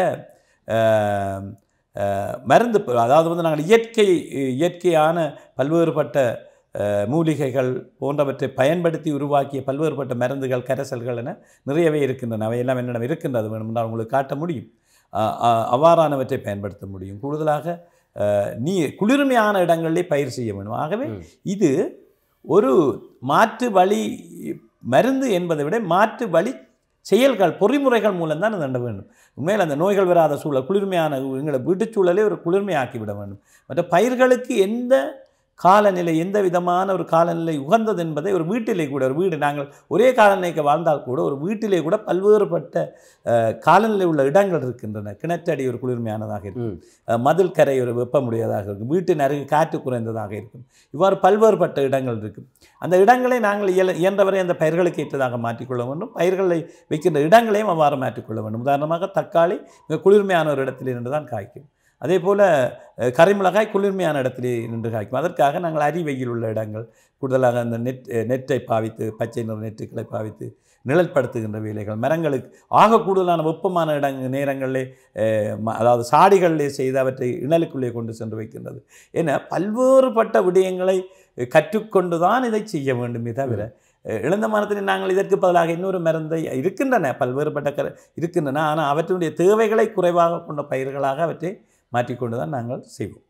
S2: அஹ், அஹ், மருந்து ப- அதாவது வந்து நாங்கள் இயற்கை இயற்கையான பல்வேறுபட்ட அஹ், மூலிகைகள் போன்றவற்றை பயன்படுத்தி உருவாக்கிய பல்வேறுபட்ட மருந்துகள் கரைசல்கள் என நிறையவே இருக்கின்றன அவையெல்லாம் என்னிடம் இருக்கின்றது வேணுமென்றால் உங்களுக்கு காட்ட முடியும் அஹ், அஹ், அவ்வாறானவற்றை பயன்படுத்த முடியும் கூடுதலாக அஹ், நீ குளிர்மையான இடங்களிலே பயிர் செய்ய வேண்டும் ஆகவே
S1: ம்.
S2: இது ஒரு மாற்று வழி மருந்து என்பதை விட மாற்று வழி செயல்கள் பொறிமுறைகள் மூலம்தான் அது நட வேண்டும் உண்மையில் அந்த நோய்கள் வராத சூழல் குளிர்மையான எங்களை வீட்டுச் சூழலை ஒரு குளிர்மையாக்கி விட வேண்டும் மற்ற பயிர்களுக்கு எந்த காலநிலை எந்த விதமான ஒரு காலநிலை உகந்தது என்பதை ஒரு வீட்டிலே கூட ஒரு வீடு நாங்கள் ஒரே காலநிலைக்கு வாழ்ந்தால் கூட ஒரு வீட்டிலே கூட பல்வேறுபட்ட அஹ், காலநிலை உள்ள இடங்கள் இருக்கின்றன கிணற்றடி ஒரு குளிர்மையானதாக இருக்கும்
S1: ம்.
S2: அஹ், மதில் கரை ஒரு வெப்பமுடையதாக இருக்கும் வீட்டின் அருகே காற்று குறைந்ததாக இருக்கும் இவ்வாறு பல்வேறுபட்ட இடங்கள் இருக்கும் அந்த இடங்களை நாங்கள் இயல இயன்றவரை அந்த பயிர்களுக்கு ஏற்றதாக மாற்றிக்கொள்ள வேண்டும் பயிர்களை வைக்கின்ற இடங்களையும் அவ்வாறு மாற்றிக்கொள்ள வேண்டும் உதாரணமாக தக்காளி மிக குளிர்மையான ஒரு இடத்தில் இருந்து தான் காய்க்கும் அதே போல் கரிமிளகாய் குளிர்மையான இடத்திலே நின்று காய்க்கும் அதற்காக நாங்கள் அரிவெயில் உள்ள இடங்கள் கூடுதலாக அந்த நெட் அஹ், நெட்டை பாவித்து பச்சை நிற நெட்டுக்களை பாவித்து நிழல்படுத்துகின்ற வேலைகள் மரங்களுக்கு ஆக கூடுதலான வெப்பமான இடங்க நேரங்களிலே அஹ், ம- அதாவது சாடிகளிலே செய்து அவற்றை இணலுக்குள்ளே கொண்டு சென்று வைக்கின்றது என பல்வேறுபட்ட விடயங்களை அஹ், கற்றுக்கொண்டு தான் இதை செய்ய வேண்டுமே தவிர அஹ், இழந்த மரத்தில் நாங்கள் இதற்கு பதிலாக இன்னொரு மருந்தை இருக்கின்றன பல்வேறுபட்ட கர இருக்கின்றன ஆனால் அவற்றினுடைய தேவைகளை குறைவாக கொண்ட பயிர்களாக அவற்றை மாற்றிக்கொண்டு தான் நாங்கள் செய்வோம்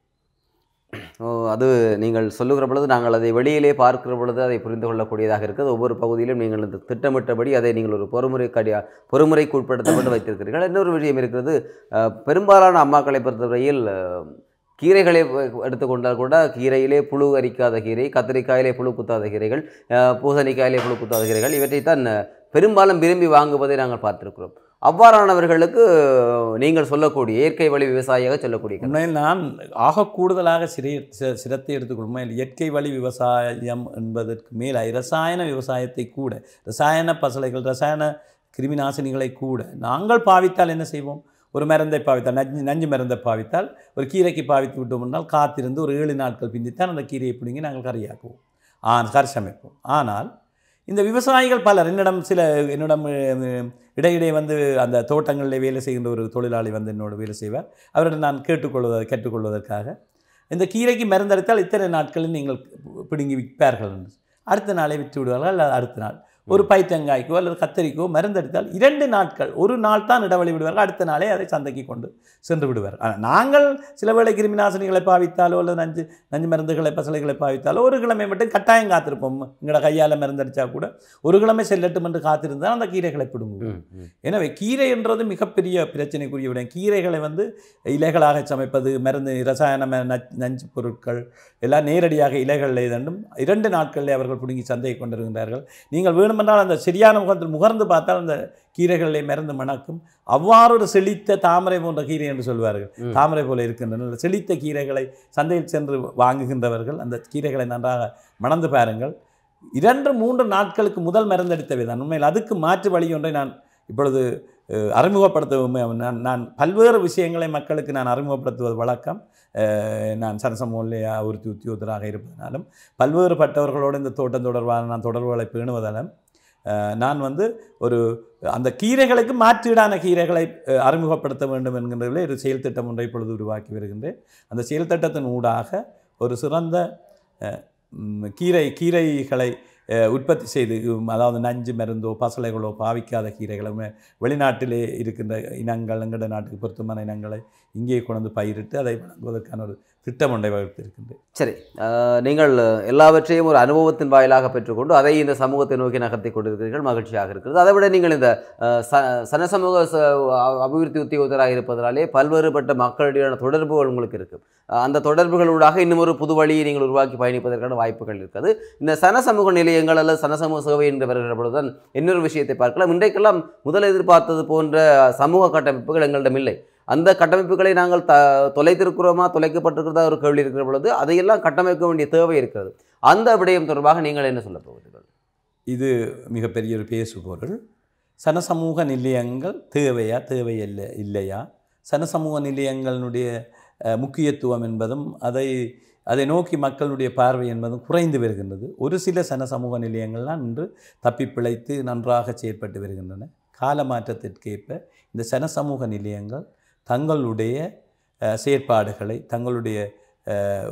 S1: ஓ, அது நீங்கள் சொல்லுகிற பொழுது நாங்கள் அதை வெளியிலே பார்க்கிற பொழுது அதை புரிந்து கொள்ளக்கூடியதாக இருக்குது ஒவ்வொரு பகுதியிலும் நீங்கள் இந்த திட்டமிட்டபடி அதை நீங்கள் ஒரு பொறுமுறை கடியா பொறுமுறைக்கு உட்படுத்தப்பட்டு வைத்திருக்கிறீர்கள் இன்னொரு விஷயம் இருக்கிறது அஹ், பெரும்பாலான அம்மாக்களை பொறுத்தவரையில் அஹ், கீரைகளை எடுத்துக்கொண்டால் கூட கீரையிலே புழு அரிக்காத கீரை கத்திரிக்காயிலே புழு குத்தாத கீரைகள் அஹ், பூசணிக்காயிலே புழு குத்தாத கீரைகள் இவற்றைத்தான் அஹ், பெரும்பாலும் விரும்பி வாங்குவதை நாங்கள் பார்த்திருக்கிறோம் அவ்வாறானவர்களுக்கு நீங்கள் சொல்லக்கூடிய இயற்கை வழி விவசாயியாக சொல்லக்கூடிய கருத்து.
S2: உண்மையில் நான் ஆக கூடுதலாக சிறை சி- சிரத்தை எடுத்துக்கொள்ளும் உண்மையில் இயற்கை வழி விவசாயம் என்பதற்கு மேல் ரசாயன விவசாயத்தை கூட ரசாயன பசலைகள் ரசாயன கிருமிநாசினிகளை கூட நாங்கள் பாவித்தால் என்ன செய்வோம் ஒரு மருந்தை பாவித்தால் நஞ்சு நஞ்சு மருந்தை பாவித்தால் ஒரு கீரைக்கு பாவித்து விட்டோம் என்றால் காத்திருந்து ஒரு ஏழு நாட்கள் பிந்தித்தான் அந்த கீரையை பிடுங்கி நாங்கள் கறியாக்குவோம் ஆ கறி சமைப்போம் ஆனால் இந்த விவசாயிகள் பலர் என்னிடம் சில என்னிடம் அஹ், இடையிடையே வந்து அந்த தோட்டங்களில் வேலை செய்கின்ற ஒரு தொழிலாளி வந்து என்னோட வேலை செய்வார் அவரிடம் நான் கேட்டுக்கொள்வதை கேட்டுக்கொள்வதற்காக இந்த கீரைக்கு மருந்தடித்தால் இத்தனை நாட்களில் நீங்கள் பிடுங்கி விற்பார்கள் என்று அடுத்த நாளே விற்று விடுவார்கள் அல்லது அடுத்த நாள் ஒரு பைத்தங்காய்க்கோ அல்லது கத்தரிக்கோ மருந்தடித்தால் இரண்டு நாட்கள் ஒரு நாள் தான் இடைவெளி விடுவார்கள் அடுத்த நாளே அதை சந்தைக்கு கொண்டு சென்று விடுவார் ஆனால் நாங்கள் சில வேளை கிருமிநாசினிகளை பாவித்தாலோ அல்லது நஞ்சு நஞ்சு மருந்துகளை பசலைகளை பாவித்தாலோ ஒரு கிழமை மட்டும் கட்டாயம் காத்திருப்போம் எங்களோட கையால் மருந்தடித்தா கூட ஒரு கிழமை செல்லட்டும் என்று காத்திருந்தால் அந்த கீரைகளை பிடுங்குவோம்
S1: ம், ம்.
S2: எனவே கீரை என்றது மிகப்பெரிய பிரச்சனைக்குரிய விடம் கீரைகளை வந்து இலைகளாக சமைப்பது மருந்து ரசாயன ம- நச்- நஞ்சு பொருட்கள் எல்லாம் நேரடியாக இலைகளில் இதண்டும் இரண்டு நாட்களில் அவர்கள் பிடுங்கி சந்தையை கொண்டிருக்கின்றார்கள் நீங்கள் வேணுமென்றால் அந்த சரியான முகத்தில் முகர்ந்து பார்த்தால் அந்த கீரைகளிலே மருந்து மணக்கும் அவ்வாறு ஒரு செழித்த தாமரை போன்ற கீரை என்று சொல்வார்கள்
S1: ம்.
S2: தாமரை போல இருக்கின்றன அந்த செழித்த கீரைகளை சந்தையில் சென்று வாங்குகின்றவர்கள் அந்த கீரைகளை நன்றாக மணந்து பாருங்கள் இரண்டு மூன்று நாட்களுக்கு முதல் மருந்தடித்தவை தான் உண்மையில் அதுக்கு மாற்று வழி ஒன்றை நான் இப்பொழுது அஹ், அறிமுகப்படுத்தவும் நான் நான் பல்வேறு விஷயங்களை மக்களுக்கு நான் அறிமுகப்படுத்துவது வழக்கம் அஹ், நான் சனசமூல்லையா உறுதி உத்தியோகத்தராக இருப்பதனாலும் பல்வேறுபட்டவர்களோடு இந்த தோட்டம் தொடர்பான நான் தொடர்புகளை பேணுவதாலும் அஹ், நான் வந்து ஒரு அந்த கீரைகளுக்கு மாற்றீடான கீரைகளை அஹ், அறிமுகப்படுத்த வேண்டும் என்கின்றதில் ஒரு செயல் திட்டம் ஒன்றை இப்பொழுது உருவாக்கி வருகின்றேன் அந்த செயல் திட்டத்தின் ஊடாக ஒரு சிறந்த அஹ், ம், கீரை கீரைகளை அஹ், உற்பத்தி செய்து உம், அதாவது நஞ்சு மருந்தோ பசலைகளோ பாவிக்காத கீரைகளை வெ- வெளிநாட்டிலே இருக்கின்ற இனங்கள் எங்கட நாட்டுக்கு பொருத்தமான இனங்களை இங்கே கொண்டு பயிரிட்டு அதை வழங்குவதற்கான ஒரு திட்டம் ஒன்றை வகுத்திருக்கின்றேன்
S1: சரி அஹ், நீங்கள் எல்லாவற்றையும் ஒரு அனுபவத்தின் வாயிலாக பெற்றுக்கொண்டு அதை இந்த சமூகத்தை நோக்கி நகர்த்தி கொண்டிருக்கிறீர்கள் மகிழ்ச்சியாக இருக்கிறது அதை விட நீங்கள் இந்த அஹ், ச சனசமூக ச- அ- அபிவிருத்தி உத்தியோகத்தராக இருப்பதனாலே பல்வேறுபட்ட மக்களிடையான தொடர்புகள் உங்களுக்கு இருக்கும் அஹ், அந்த தொடர்புகளூடாக இன்னும் ஒரு புது வழியை நீங்கள் உருவாக்கி பயணிப்பதற்கான வாய்ப்புகள் இருக்கிறது இந்த சனசமூக நிலையங்கள் அல்லது சனசமூக சேவை என்று வருகிற பொழுதுதான் இன்னொரு விஷயத்தை பார்க்கலாம் இன்றைக்கெல்லாம் முதல் எதிர்பார்த்தது போன்ற சமூக கட்டமைப்புகள் எங்களிடம் இல்லை அந்த கட்டமைப்புகளை நாங்கள் த தொலைத்திருக்கிறோமா தொலைக்கப்பட்டிருக்கிறதா ஒரு கேள்வி இருக்கிற பொழுது அதையெல்லாம் கட்டமைக்க வேண்டிய தேவை இருக்கிறது அந்த விடயம் தொடர்பாக நீங்கள் என்ன சொல்ல போகிறீர்கள்
S2: இது மிகப்பெரிய ஒரு பேசுபொருள் சனசமூக நிலையங்கள் தேவையா தேவையில்லை இல்லையா சனசமூக நிலையங்களினுடைய அஹ், முக்கியத்துவம் என்பதும் அதை அதை நோக்கி மக்களுடைய பார்வை என்பதும் குறைந்து வருகின்றது ஒரு சில சனசமூக நிலையங்கள்லாம் இன்று தப்பி பிழைத்து நன்றாக செயற்பட்டு வருகின்றன கால மாற்றத்திற்கேற்ப இந்த சனசமூக நிலையங்கள் தங்களுடைய அஹ், செயற்பாடுகளை தங்களுடைய அஹ்,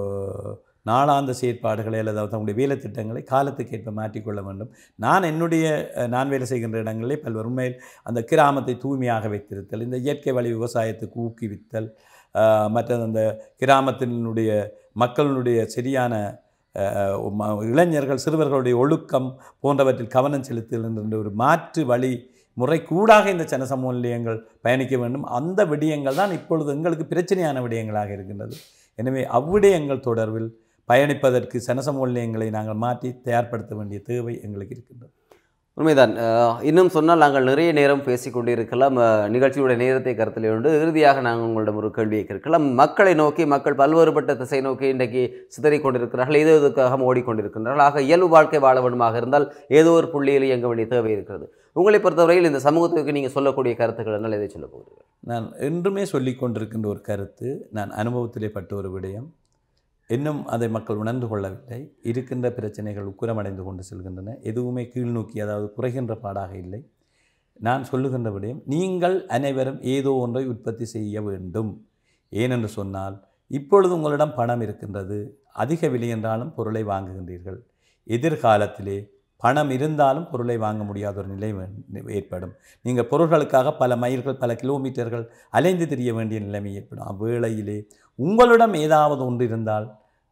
S2: ஓ- நாளாந்த செயற்பாடுகளை அல்லது தங்களுடைய வேலை திட்டங்களை காலத்துக்கேற்ப மாற்றிக்கொள்ள வேண்டும் நான் என்னுடைய அஹ், நான் வேலை செய்கின்ற இடங்களிலே பல்வேறு உண்மையில் அந்த கிராமத்தை தூய்மையாக வைத்திருத்தல் இந்த இயற்கை வழி விவசாயத்துக்கு ஊக்குவித்தல் அஹ், மற்றது அந்த கிராமத்தினுடைய மக்களுடைய சரியான அஹ், ம- இளைஞர்கள் சிறுவர்களுடைய ஒழுக்கம் போன்றவற்றில் கவனம் செலுத்தல் என்ற ஒரு மாற்று வழி முறை கூடாக இந்த சனசமூக நிலையங்கள் பயணிக்க வேண்டும் அந்த விடயங்கள் தான் இப்பொழுது எங்களுக்கு பிரச்சனையான விடயங்களாக இருக்கின்றது எனவே அவ்விடயங்கள் தொடர்பில் பயணிப்பதற்கு சனசமூக நிலையங்களை நாங்கள் மாற்றி தயார்படுத்த வேண்டிய தேவை எங்களுக்கு இருக்கின்றது
S1: உண்மைதான் அஹ், இன்னும் சொன்னால் நாங்கள் நிறைய நேரம் பேசிக் கொண்டிருக்கலாம் அஹ், நிகழ்ச்சியுடைய நேரத்தை கருத்தில் கொண்டு இறுதியாக நாங்கள் உங்களிடம் ஒரு கேள்வியை கேட்கலாம் மக்களை நோக்கி மக்கள் பல்வேறுபட்ட திசை நோக்கி இன்றைக்கு சிதறிக் கொண்டிருக்கிறார்கள் ஏதோ இதுக்காக ஓடிக்கொண்டிருக்கின்றார்கள் ஆக இயல்பு வாழ்க்கை வாழ வேண்டுமாக இருந்தால் ஏதோ ஒரு புள்ளியில் இயங்க வேண்டிய தேவை இருக்கிறது உங்களை பொறுத்தவரையில் இந்த சமூகத்துக்கு நீங்கள் சொல்லக்கூடிய கருத்துக்கள் என்னால் எதை சொல்ல போகிறீர்கள்
S2: நான் என்றுமே சொல்லிக் கொண்டிருக்கின்ற ஒரு கருத்து நான் அனுபவத்திலே பட்ட ஒரு விடயம் இன்னும் அதை மக்கள் உணர்ந்து கொள்ளவில்லை இருக்கின்ற பிரச்சனைகள் உக்குரமடைந்து கொண்டு செல்கின்றன எதுவுமே கீழ்நோக்கி அதாவது குறைகின்ற பாடாக இல்லை நான் சொல்லுகின்ற விடயம் நீங்கள் அனைவரும் ஏதோ ஒன்றை உற்பத்தி செய்ய வேண்டும் ஏனென்று சொன்னால் இப்பொழுது உங்களிடம் பணம் இருக்கின்றது அதிக விலை என்றாலும் பொருளை வாங்குகின்றீர்கள் எதிர்காலத்திலே பணம் இருந்தாலும் பொருளை வாங்க முடியாத ஒரு நிலை வே- ஏற்படும் நீங்கள் பொருள்களுக்காக பல மைல்கள் பல கிலோமீட்டர்கள் அலைந்து திரிய வேண்டிய நிலைமை ஏற்படும் அவ்வேளையிலே உங்களிடம் ஏதாவது ஒன்று இருந்தால்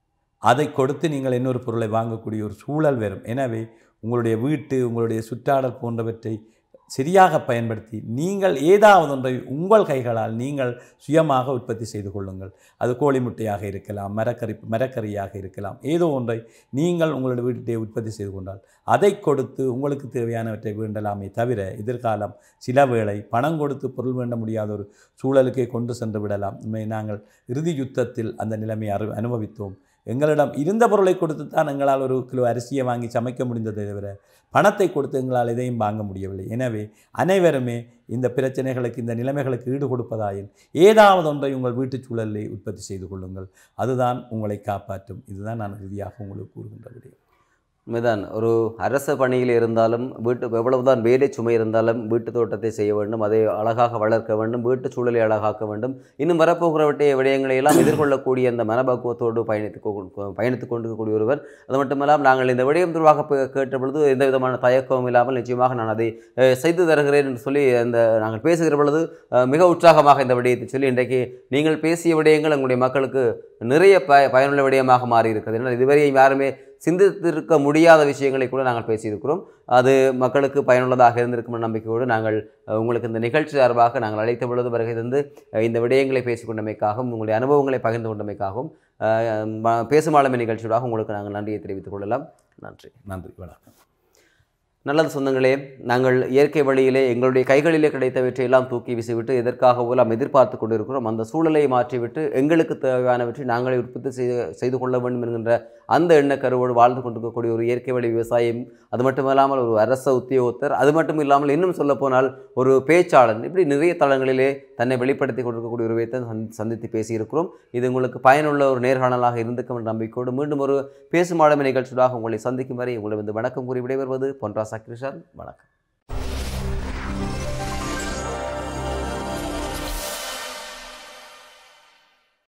S2: அதை கொடுத்து நீங்கள் இன்னொரு பொருளை வாங்கக்கூடிய ஒரு சூழல் வரும் எனவே உங்களுடைய வீட்டு உங்களுடைய சுற்றாடல் போன்றவற்றை சரியாக பயன்படுத்தி நீங்கள் ஏதாவது ஒன்றை உங்கள் கைகளால் நீங்கள் சுயமாக உற்பத்தி செய்து கொள்ளுங்கள் அது கோழி முட்டையாக இருக்கலாம் மரக்கறி மரக்கறியாக இருக்கலாம் ஏதோ ஒன்றை நீங்கள் உங்களுடைய வீட்டிலே உற்பத்தி செய்து கொண்டால் அதை கொடுத்து உங்களுக்கு தேவையானவற்றை வேண்டலாமே தவிர எதிர்காலம் சில வேளை பணம் கொடுத்து பொருள் வேண்ட முடியாத ஒரு சூழலுக்கே கொண்டு சென்று விடலாம் உண்மை நாங்கள் இறுதி யுத்தத்தில் அந்த நிலைமை அரு அனுபவித்தோம் எங்களிடம் இருந்த பொருளை கொடுத்து தான் எங்களால் ஒரு கிலோ அரிசியை வாங்கி சமைக்க முடிந்ததை தவிர பணத்தை கொடுத்து எங்களால் எதையும் வாங்க முடியவில்லை எனவே அனைவருமே இந்த பிரச்சனைகளுக்கு இந்த நிலைமைகளுக்கு ஈடு கொடுப்பதாயின் ஏதாவது ஒன்றை உங்கள் வீட்டுச் சூழலில் உற்பத்தி செய்து கொள்ளுங்கள் அதுதான் உங்களை காப்பாற்றும் இதுதான் நான் இறுதியாக உங்களுக்கு கூறுகின்ற விடயம்
S1: உண்மைதான் ஒரு அரச பணியில் இருந்தாலும் வீட்டு எவ்வளவுதான் வேலை சுமை இருந்தாலும் வீட்டு தோட்டத்தை செய்ய வேண்டும் அதை அழகாக வளர்க்க வேண்டும் வீட்டு சூழலை அழகாக்க வேண்டும் இன்னும் வரப்போகிறவற்றை விடயங்களை எல்லாம் எதிர்கொள்ளக்கூடிய அந்த மனப்பக்குவத்தோடு பயணித்து கொ- பயணித்துக் கொண்டிருக்கக்கூடிய ஒருவர் அது மட்டுமல்லாமல் நாங்கள் இந்த விடயம் தொடர்பாக பே- கேட்ட பொழுது எந்த விதமான தயக்கமும் இல்லாமல் நிச்சயமாக நான் அதை அஹ், செய்து தருகிறேன் என்று சொல்லி அந்த நாங்கள் பேசுகிற பொழுது அஹ், மிக உற்சாகமாக இந்த விடயத்தை சொல்லி இன்றைக்கு நீங்கள் பேசிய விடயங்கள் எங்களுடைய மக்களுக்கு நிறைய ப பயனுள்ள விடயமாக மாறி இருக்கிறது ஏன்னால் இதுவரையும் யாருமே சிந்தித்திருக்க முடியாத விஷயங்களை கூட நாங்கள் பேசியிருக்கிறோம் அது மக்களுக்கு பயனுள்ளதாக இருந்திருக்கும் என்ற நம்பிக்கையோடு நாங்கள் அஹ், உங்களுக்கு இந்த நிகழ்ச்சி சார்பாக நாங்கள் அழைத்த பொழுது வருகை தந்து அஹ், இந்த விடயங்களை பேசிக் கொண்டமைக்காகவும் உங்களுடைய அனுபவங்களை பகிர்ந்து கொண்டமைக்காகவும் அஹ், ம- பேசும் ஆளுமை நிகழ்ச்சியோடாக உங்களுக்கு நாங்கள் நன்றியை தெரிவித்துக் கொள்ளலாம் நன்றி
S2: நன்றி வணக்கம்
S1: நல்லது சொந்தங்களே நாங்கள் இயற்கை வழியிலே எங்களுடைய கைகளிலே கிடைத்தவற்றை எல்லாம் தூக்கி வீசிவிட்டு எதற்காகவோ நாம் எதிர்பார்த்து கொண்டிருக்கிறோம் அந்த சூழலை மாற்றிவிட்டு எங்களுக்கு தேவையானவற்றை நாங்களே உற்பத்தி செய்து செய்து கொள்ள வேண்டும் என்கின்ற அந்த எண்ணக்கருவோடு வாழ்ந்து கொண்டிருக்கக்கூடிய ஒரு இயற்கை வழி விவசாயம் அது மட்டுமல்லாமல் ஒரு அரச உத்தியோகத்தர் அது மட்டும் இல்லாமல் இன்னும் சொல்லப்போனால் ஒரு பேச்சாளன் இப்படி நிறைய தளங்களிலே தன்னை வெளிப்படுத்தி கொண்டிருக்கக்கூடிய ஒரு விதத்தை சந்தி- சந்தித்து பேசியிருக்கிறோம் இது உங்களுக்கு பயனுள்ள ஒரு நேர்காணலாக இருந்துக்கும் என்ற நம்பிக்கையோடு மீண்டும் ஒரு பேசும் ஆளுமை நிகழ்ச்சியாக உங்களை சந்திக்கும் வரை உங்களை வந்து வணக்கம் கூறி விடைபெறுவது பொன்ராசா கிருஷ்ணன் வணக்கம்